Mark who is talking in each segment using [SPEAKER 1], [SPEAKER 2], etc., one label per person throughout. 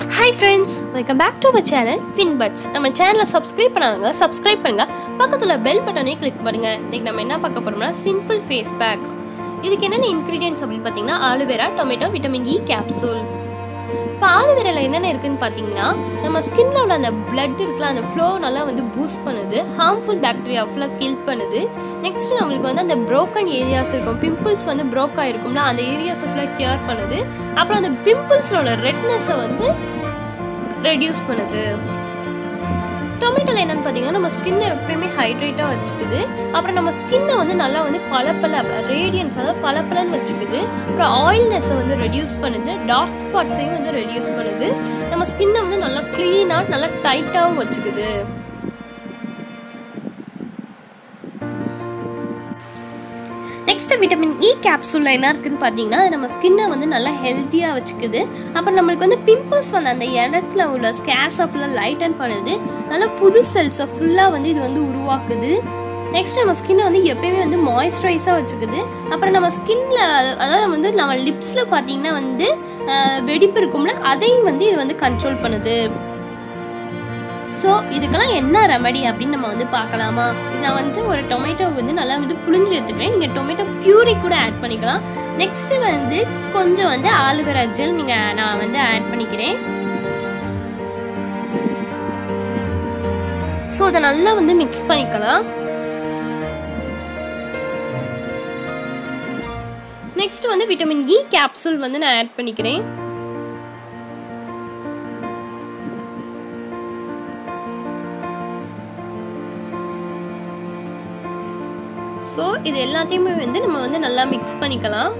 [SPEAKER 1] hi friends welcome back to our channel Finbuds நம்ம சேனலை subscribe பண்ணாதவங்க சப்ஸ்கிரைப் பண்ணுங்க பக்கத்தில் பெல் பட்டனே கிளிக் பண்ணுங்க இன்னைக்கு நம்ம என்ன பார்க்க போறோம்னா சிம்பிள் ஃபேஸ் பேக் இதுக்கு என்னென்ன இன்க்ரீடியன்ஸ் அப்படின்னு பார்த்தீங்கன்னா aloe vera tomato vitamin E capsule இப்போ ஆலுவேராவில் என்னென்ன இருக்குன்னு பார்த்தீங்கன்னா நம்ம ஸ்கின்ல உள்ள அந்த பிளட் இருக்குல்ல அந்த ஃப்ளோ நல்லா வந்து பூஸ்ட் பண்ணுது ஹார்ம்ஃபுல் பாக்டீரியா ஃபுல்லாக கில் பண்ணுது நெக்ஸ்ட் நம்மளுக்கு வந்து அந்த broken ஏரியாஸ் இருக்கும் பிம்பிள்ஸ் வந்து ப்ரோக் ஆகிருக்கும்ல அந்த ஏரியாஸை ஃபுல்லாக கியூர் பண்ணுது அப்புறம் அந்த பிம்பிள்ஸில் உள்ள ரெட்னஸை வந்து ரெடியூஸ் பண்ணுது டொமேட்டோல என்னன்னு பார்த்தீங்கன்னா நம்ம ஸ்கின்னை எப்பயுமே ஹைட்ரேட்டாக வச்சுக்குது அப்புறம் நம்ம ஸ்கின்னை வந்து நல்லா வந்து பளபள ரேடியன்ஸ் அதாவது பளபளன்னு வச்சுக்குது அப்புறம் ஆயில்னஸை வந்து ரெடியூஸ் பண்ணுது டார்க் ஸ்பாட்ஸையும் வந்து ரெடியூஸ் பண்ணுது நம்ம ஸ்கின்னை வந்து நல்லா க்ளீனாக நல்லா டைட்டாகவும் வச்சுக்குது நெக்ஸ்ட் விட்டமின் இ கேப்சூலில் என்ன இருக்குன்னு பார்த்தீங்கன்னா அது நம்ம ஸ்கின்னை வந்து நல்லா ஹெல்த்தியாக வச்சுக்குது அப்புறம் நம்மளுக்கு வந்து பிம்பிள்ஸ் வந்து அந்த இடத்துல உள்ள ஸ்கேர்ஸை ஃபுல்லாக லைட்டன் பண்ணுது நல்லா புது செல்ஸை ஃபுல்லாக வந்து இது வந்து உருவாக்குது நெக்ஸ்ட் நம்ம ஸ்கின்னை வந்து எப்பயுமே வந்து மாய்ஸ்சரைஸாக வச்சுக்குது அப்புறம் நம்ம ஸ்கின்ல அதாவது வந்து நம்ம லிப்ஸில் பார்த்தீங்கன்னா வந்து அஹ், வெடிப்பு இருக்கும்ல அதையும் வந்து இது வந்து கண்ட்ரோல் பண்ணுது ஸோ இதுக்கெல்லாம் என்ன ரெமடி அப்படின்னு நம்ம வந்து பார்க்கலாமா இது நான் வந்து ஒரு டொமேட்டோ வந்து நல்லா வந்து புளிஞ்சு எடுத்துக்கிறேன் நீங்கள் டொமேட்டோ பியூரி கூட ஆட் பண்ணிக்கலாம் நெக்ஸ்ட்டு வந்து கொஞ்சம் வந்து ஆலுவேரா ஜெல் நீங்கள் நான் வந்து ஆட் பண்ணிக்கிறேன் ஸோ அதை நல்லா வந்து மிக்ஸ் பண்ணிக்கலாம் நெக்ஸ்ட் வந்து விட்டமின் இ கேப்சூல் வந்து நான் ஆட் பண்ணிக்கிறேன் ஸோ இது எல்லாத்தையுமே வந்து நம்ம வந்து நல்லா மிக்ஸ் பண்ணிக்கலாம்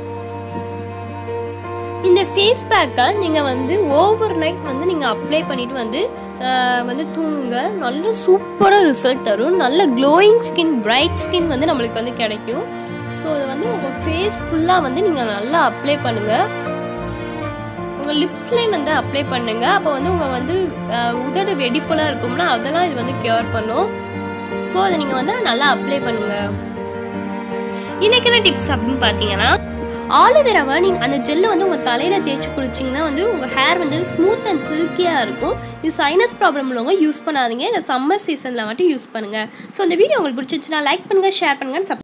[SPEAKER 1] இந்த ஃபேஸ் பேக்கை நீங்கள் வந்து ஓவர் நைட் வந்து நீங்கள் அப்ளை பண்ணிட்டு வந்து ஆஹ், வந்து தூங்குங்க நல்ல சூப்பராக ரிசல்ட் தரும் நல்ல க்ளோயிங் ஸ்கின் பிரைட் ஸ்கின் வந்து நம்மளுக்கு வந்து கிடைக்கும் ஸோ இது வந்து உங்கள் ஃபேஸ் ஃபுல்லாக வந்து நீங்கள் நல்லா அப்ளை பண்ணுங்கள் உங்கள் லிப்ஸ்லேயும் வந்து அப்ளை பண்ணுங்க அப்போ வந்து உங்கள் வந்து ஆஹ், உதடு வெடிப்பெல்லாம் இருக்கும்னா அதெல்லாம் இது வந்து க்யூர் பண்ணும் ஸோ அதை நீங்கள் வந்து நல்லா அப்ளை பண்ணுங்கள் இன்னைக்கு என்ன டிப்ஸ் அப்படின்னு பார்த்தீங்கன்னா ஆலுவேராவை நீங்கள் அந்த ஜெல்லை வந்து உங்கள் தலையில் தேய்ச்சி குளிச்சிங்கன்னா வந்து உங்கள் ஹேர் வந்து ஸ்மூத் அண்ட் சில்கியாக இருக்கும் இது சைனஸ் ப்ராப்ளம் உள்ளவங்க யூஸ் பண்ணாதீங்க இந்த சம்மர் சீசனில் மட்டும் யூஸ் பண்ணுங்கள் ஸோ இந்த வீடியோ உங்களுக்கு பிடிச்சிருச்சுன்னா லைக் பண்ணுங்கள் ஷேர் பண்ணுங்கள்